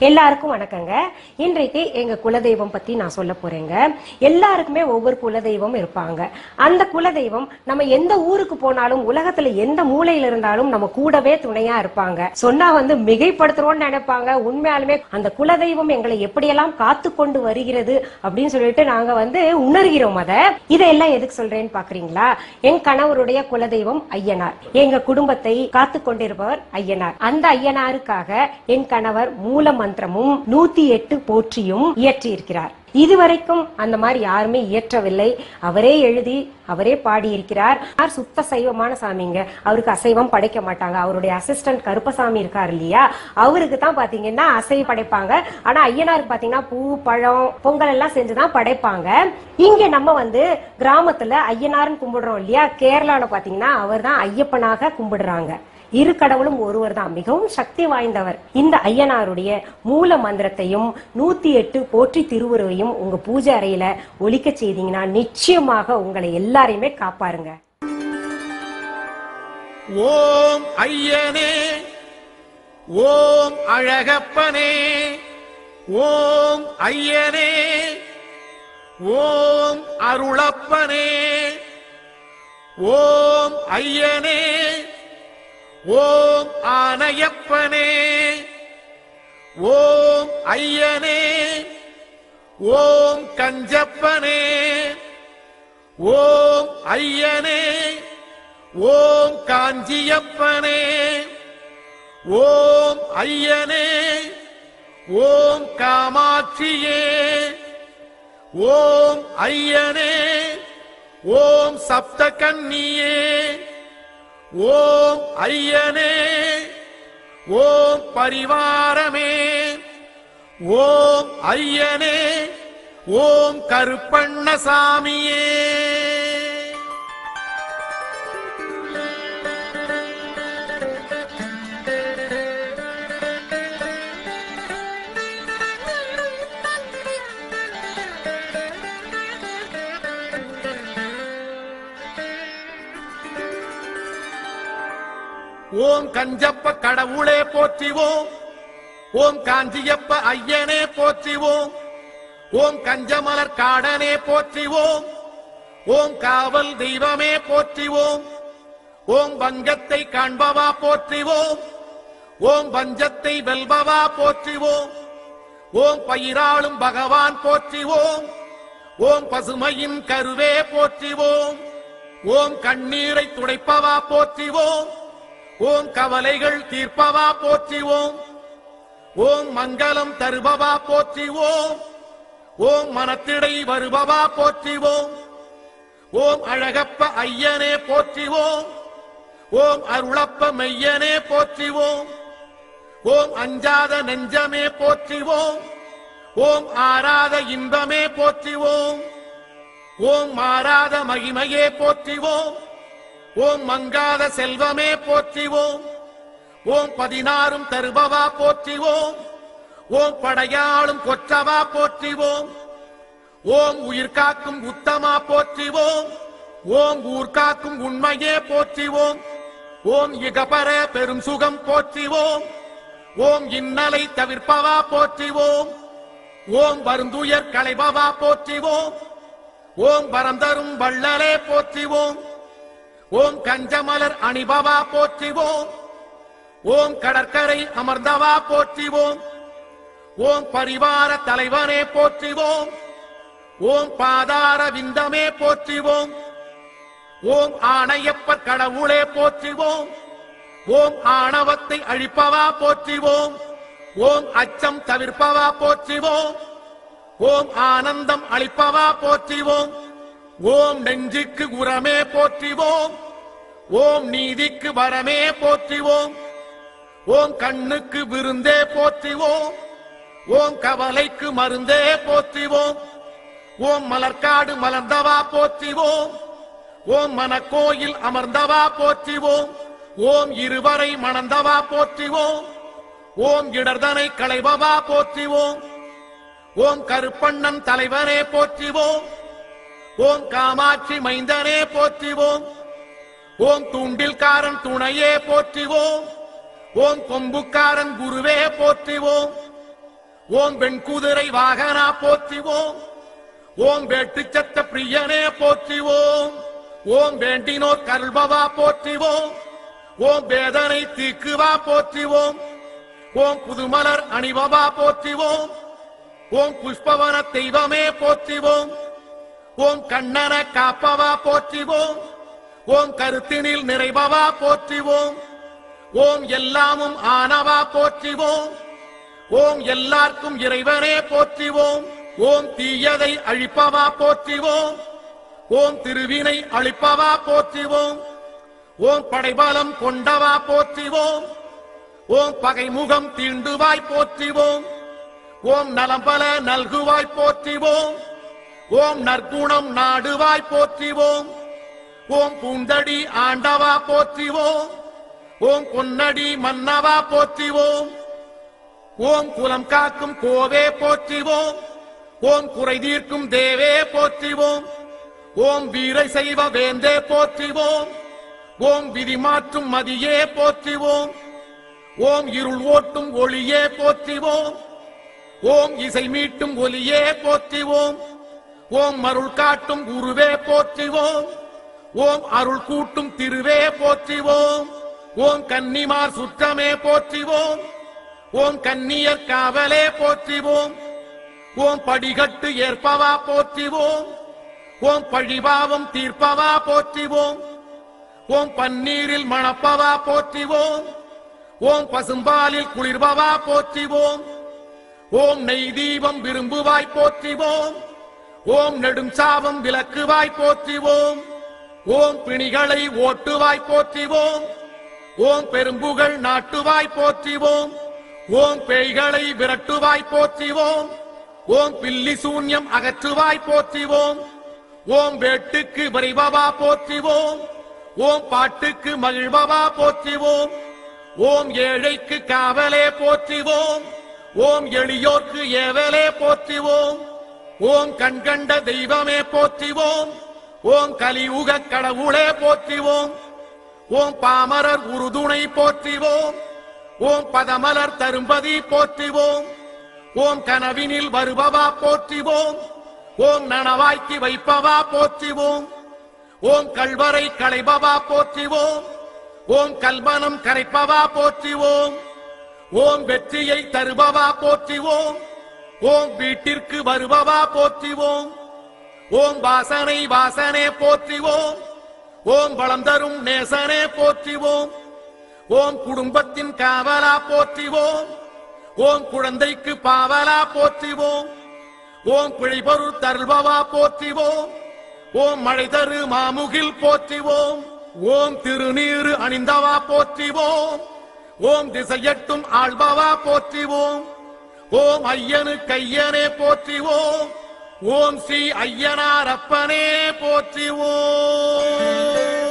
எல்லாருக்கும் வணக்கங்க இன்றைக்கு எங்க குலதெய்வம் பத்தி நான் சொல்ல போறேங்க எல்லாருக்குமே ஒவ்வொரு குலதெய்வம் இருப்பாங்க அந்த குலதெய்வம் நம்ம எந்த ஊருக்கு போனாலும் உலகத்துல எந்த மூலையில இருந்தாலும் நம்ம கூடவே துணையா இருப்பாங்க சொன்னா வந்து மிகைப்படுத்துறோம்னு நினைப்பாங்க உண்மையாலுமே அந்த குலதெய்வம் எங்களை எப்படியெல்லாம் காத்து கொண்டு வருகிறது அப்படின்னு சொல்லிட்டு நாங்க வந்து உணர்கிறோம் அத இதெல்லாம் எதுக்கு சொல்றேன்னு பாக்குறீங்களா என் கணவருடைய குலதெய்வம் ஐயனார் எங்க குடும்பத்தை காத்து கொண்டிருப்பவர் ஐயனார் அந்த ஐயனாருக்காக என் கணவர் மூல மந்திரமும் நூத்தி எட்டு போற்றியும் இயற்றியிருக்கிறார் இதுவரைக்கும் அந்த மாதிரி யாருமே இயற்றவில்லை அவரே எழுதி அவரே பாடியிருக்கிறார் யார் சுத்த சைவமான சாமிங்க அவருக்கு அசைவம் படைக்க மாட்டாங்க அவருடைய அசிஸ்டன்ட் கருப்பசாமி இருக்கார் இல்லையா அவருக்கு தான் பாத்தீங்கன்னா அசைவம் படைப்பாங்க ஆனா ஐயனாருக்கு பாத்தீங்கன்னா பூ பழம் பொங்கல் எல்லாம் செஞ்சுதான் படைப்பாங்க இங்க நம்ம வந்து கிராமத்துல ஐயனார்னு கும்பிடுறோம் இல்லையா கேரளால பாத்தீங்கன்னா அவர் தான் ஐயப்பனாக கும்பிடுறாங்க இரு கடவுளும் ஒருவர் தான் மிகவும் சக்தி வாய்ந்தவர் இந்த ஐயனாருடைய மூல மந்திரத்தையும் நூத்தி எட்டு போற்றி திருவுருவையும் உங்க பூஜை அறையில ஒலிக்க செய்தீங்கன்னா நிச்சயமாக உங்களை எல்லாரையுமே காப்பாருங்க ஓம் ஐயனே ஓம் அழகப்பனே ஓம் ஐயனே ஓம் அருளப்பனே ஓம் ஐயனே ஓம் ஆனையப்பனே ஓம் ஐயனே ஓம் கஞ்சப்பனே ஓம் ஐயனே ஓம் காஞ்சியப்பனே ஓம் ஐயனே ஓம் காமாட்சியே ஓம் ஐயனே ஓம் சப்தகன்னியே ஓம் ஐயனே ஓம் பரிவாரமே ஓம் ஐயனே ஓம் கருப்பண்ணசாமியே ஓம் கஞ்சப்ப கடவுளே போற்றிவோம் ஓம் காஞ்சியப்ப ஐயனே போற்றிவோம் ஓம் கஞ்சமலர் காடனே போற்றிவோம் ஓம் காவல் தெய்வமே போற்றிவோம் ஓம் வங்கத்தை காண்பவா போற்றிவோம் ஓம் வஞ்சத்தை வெல்பவா போற்றிவோம் ஓம் பயிராளும் பகவான் போற்றிவோம் ஓம் பசுமையின் கருவே போற்றிவோம் ஓம் கண்ணீரை துடைப்பவா போற்றிவோம் ஓம் கவலைகள் தீர்ப்பவா போற்றிவோம் ஓம் மங்களம் தருபவா போற்றிவோம் ஓம் மனத்திடை வருபவா போற்றிவோம் ஓம் அழகப்ப ஐயனே போற்றிவோம் ஓம் அருளப்ப மெய்யனே போற்றிவோம் ஓம் அஞ்சாத நெஞ்சமே போற்றிவோம் ஓம் ஆராத இன்பமே போற்றிவோம் ஓம் மாறாத மகிமையே போற்றிவோம் ஓம் மங்காத செல்வமே போற்றிவோம் ஓம் பதினாறும் தருபவா போற்றிவோம் ஓம் படையாளும் கொற்றவா போற்றிவோம் ஓம் உயிர் காக்கும் உத்தமா போற்றிவோம் ஓம் ஊர் காக்கும் உண்மையே போற்றிவோம் ஓம் இகபர பெரும் சுகம் போற்றிவோம் ஓம் இன்னலை தவிர்ப்பவா போற்றிவோம் ஓம் வருந்துயர் களைபவா போற்றிவோம் ஓம் வரந்தரும் வள்ளலே போற்றிவோம் ஓம் கஞ்சமலர் அணிபவா போற்றிவோம் ஓம் கடற்கரை அமர்ந்தவா போற்றிவோம் ஓம் பரிவார தலைவனே போற்றிவோம் ஓம் பாதார விந்தமே போற்றிவோம் ஓம் ஆணையப்பர் கடவுளே போற்றிவோம் ஓம் ஆணவத்தை அழிப்பவா போற்றிவோம் ஓம் அச்சம் தவிர்ப்பவா போற்றிவோம் ஓம் ஆனந்தம் அளிப்பவா போற்றிவோம் ஓம் நெஞ்சுக்கு உரமே போற்றிவோம் ஓம் நீதிக்கு வரமே போற்றிவோம் ஓம் கண்ணுக்கு விருந்தே போற்றிவோம் ஓம் கவலைக்கு மருந்தே போற்றிவோம் ஓம் மலர்காடு மலர்ந்தவா போற்றிவோம் ஓம் மனக்கோயில் அமர்ந்தவா போற்றிவோம் ஓம் இருவரை மணந்தவா போற்றிவோம் ஓம் இடர்தனை களைபவா போற்றிவோம் ஓம் கருப்பண்ணன் தலைவனே போற்றிவோம் ஓம் காமாட்சி மைந்தனே போற்றிவோம் ஓம் தூண்டில்காரன் துணையே போற்றிவோம் ஓம் கொம்புக்காரன் குருவே போற்றிவோம் ஓம் வெண்குதிரை வாகனா போற்றிவோம் ஓம் வேட்டுச்சத்த பிரியனே போற்றிவோம் ஓம் வேண்டினோர் கருள்பவா போற்றிவோம் ஓம் வேதனை தீக்குவா போற்றிவோம் ஓம் புதுமலர் அணிபவா போற்றிவோம் ஓம் புஷ்பவன தெய்வமே போற்றிவோம் ஓம் கண்ணன காப்பவா போற்றிவோம் ஓம் கருத்தினில் நிறைபவா போற்றிவோம் ஓம் எல்லாமும் ஆனவா போற்றிவோம் ஓம் எல்லாருக்கும் இறைவனே போற்றிவோம் ஓம் தீயதை அழிப்பவா போற்றிவோம் ஓம் திருவினை அழிப்பவா போற்றிவோம் ஓம் படைபலம் கொண்டவா போற்றிவோம் ஓம் பகைமுகம் தீண்டுவாய் போற்றிவோம் ஓம் நலம்பல நல்குவாய் போற்றிவோம் ஓம் நற்குணம் நாடுவாய் போற்றிவோம் ஓம் பூந்தடி ஆண்டவா போற்றிவோம் ஓம் பொன்னடி மன்னவா போற்றிவோம் ஓம் குலம் காக்கும் கோவே போற்றிவோம் ஓம் குறை தீர்க்கும் தேவே போற்றிவோம் ஓம் வீரை செய்வ வேந்தே போற்றிவோம் ஓம் விதி மாற்றும் மதியே போற்றிவோம் ஓம் இருள் ஓட்டும் ஒளியே போற்றிவோம் ஓம் இசை மீட்டும் ஒலியே போற்றிவோம் ஓம் அருள் காட்டும் குருவே போற்றிவோம் ஓம் அருள் கூட்டும் திருவே போற்றிவோம் ஓம் கன்னிமார் சுற்றமே போற்றிவோம் ஓம் கன்னியர் காவலே போற்றிவோம் ஓம் படிகட்டு ஏற்பவா போற்றிவோம் ஓம் பழிபாவம் தீர்ப்பவா போற்றிவோம் ஓம் பன்னீரில் மணப்பவா போற்றிவோம் ஓம் பசும்பாலில் குளிர்பவா போற்றிவோம் ஓம் நெய் தீபம் விரும்புவாய் போற்றிவோம் ஓம் நெடும் சாபம் விளக்குவாய் போற்றிவோம் ஓம் பிணிகளை ஓட்டுவாய் போற்றிவோம் ஓம் பெரும்புகள் நாட்டுவாய் போற்றிவோம் ஓம் பேய்களை விரட்டுவாய் போற்றிவோம் ஓம் பில்லி சூன்யம் அகற்றுவாய் போற்றிவோம் ஓம் வேட்டுக்கு விரைபவா போற்றிவோம் ஓம் பாட்டுக்கு மகிழ்பவா போற்றிவோம் ஓம் ஏழைக்கு காவலே போற்றிவோம் ஓம் எளியோர்க்கு ஏவலே போற்றிவோம் ஓம் கண்கண்ட தெய்வமே போற்றிவோம் ஓம் கலியுக கடவுளே போற்றிவோம் ஓம் பாமரர் உறுதுணை போற்றிவோம் ஓம் பதமலர் தரும்பதி போற்றிவோம் ஓம் கனவினில் வருபவா போற்றிவோம் ஓம் நனவாய்க்கு வைப்பவா போற்றிவோம் ஓம் கல்வரை களைபவா போற்றிவோம் ஓம் கல்மனம் கரைப்பவா போற்றிவோம் ஓம் வெற்றியை தருபவா போற்றிவோம் ஓம் வீட்டிற்கு வருபவா போற்றிவோம் ஓம் வாசனை வாசனே போற்றிவோம் ஓம் வளம் தரும் நேசனே போற்றிவோம் ஓம் குடும்பத்தின் காவலா போற்றிவோம் ஓம் குழந்தைக்கு பாவலா போற்றிவோம் ஓம் பிழைபொருள் தருள்பவா போற்றிவோம் ஓம் மழை தரு மாமுகில் போற்றிவோம் ஓம் திருநீரு அணிந்தவா போற்றிவோம் ஓம் திசையட்டும் ஆள்பவா போற்றிவோம் ஓம் ஐயனு கையனே போற்றிவோம் ஓம் ஸ்ரீ ஐயனார் அப்பனே போற்றிவோம்